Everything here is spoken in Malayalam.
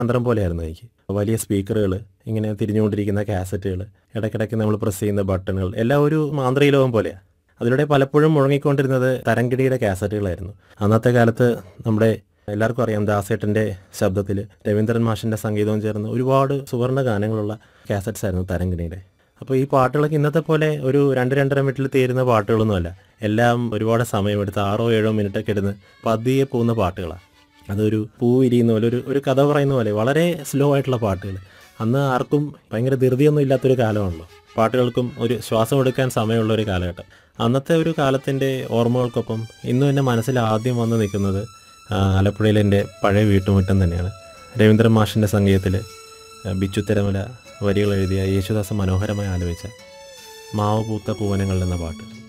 മന്ത്രം പോലെയായിരുന്നു എനിക്ക് വലിയ സ്പീക്കറുകൾ ഇങ്ങനെ തിരിഞ്ഞുകൊണ്ടിരിക്കുന്ന കാസറ്റുകൾ ഇടയ്ക്കിടയ്ക്ക് നമ്മൾ പ്രസ് ചെയ്യുന്ന ബട്ടണുകൾ എല്ലാം ഒരു മാന്ത്രികലോകം പോലെയാണ് അതിലൂടെ പലപ്പോഴും മുഴങ്ങിക്കൊണ്ടിരുന്നത് തരംകിടിയുടെ കാസറ്റുകളായിരുന്നു അന്നത്തെ കാലത്ത് നമ്മുടെ എല്ലാവർക്കും അറിയാം ദാസേട്ടൻ്റെ ശബ്ദത്തിൽ രവീന്ദ്രൻ മാഷിൻ്റെ സംഗീതവും ചേർന്ന് ഒരുപാട് സുവർണ്ണ ഗാനങ്ങളുള്ള കാസറ്റ്സ് ആയിരുന്നു തരംകിണിയുടെ അപ്പോൾ ഈ പാട്ടുകളൊക്കെ ഇന്നത്തെ പോലെ ഒരു രണ്ട് രണ്ടര മിനിറ്റിൽ തീരുന്ന പാട്ടുകളൊന്നുമല്ല എല്ലാം ഒരുപാട് സമയമെടുത്ത് ആറോ ഏഴോ മിനിറ്റൊക്കെ ഇരുന്ന് പതിയെ പോകുന്ന പാട്ടുകളാണ് അതൊരു പൂ വിരിയുന്ന പോലെ ഒരു ഒരു കഥ പറയുന്ന പോലെ വളരെ സ്ലോ ആയിട്ടുള്ള പാട്ടുകൾ അന്ന് ആർക്കും ഭയങ്കര ധൃതിയൊന്നും ഇല്ലാത്തൊരു കാലമാണല്ലോ പാട്ടുകൾക്കും ഒരു ശ്വാസം എടുക്കാൻ സമയമുള്ള ഒരു കാലഘട്ടം അന്നത്തെ ഒരു കാലത്തിൻ്റെ ഓർമ്മകൾക്കൊപ്പം ഇന്നും എൻ്റെ മനസ്സിൽ ആദ്യം വന്ന് നിൽക്കുന്നത് ആ, ആലപ്പുഴയിലെ എൻ്റെ പഴയ വീട്ടുമുറ്റം തന്നെയാണ് രവീന്ദ്രൻ മാഷിൻ്റെ സംഗീതത്തിൽ ബിച്ചു തിരമല വരികൾ എഴുതിയ യേശുദാസ് മനോഹരമായി ആലോചിച്ച മാവ് പൂത്ത പൂവനങ്ങൾ എന്ന പാട്ട്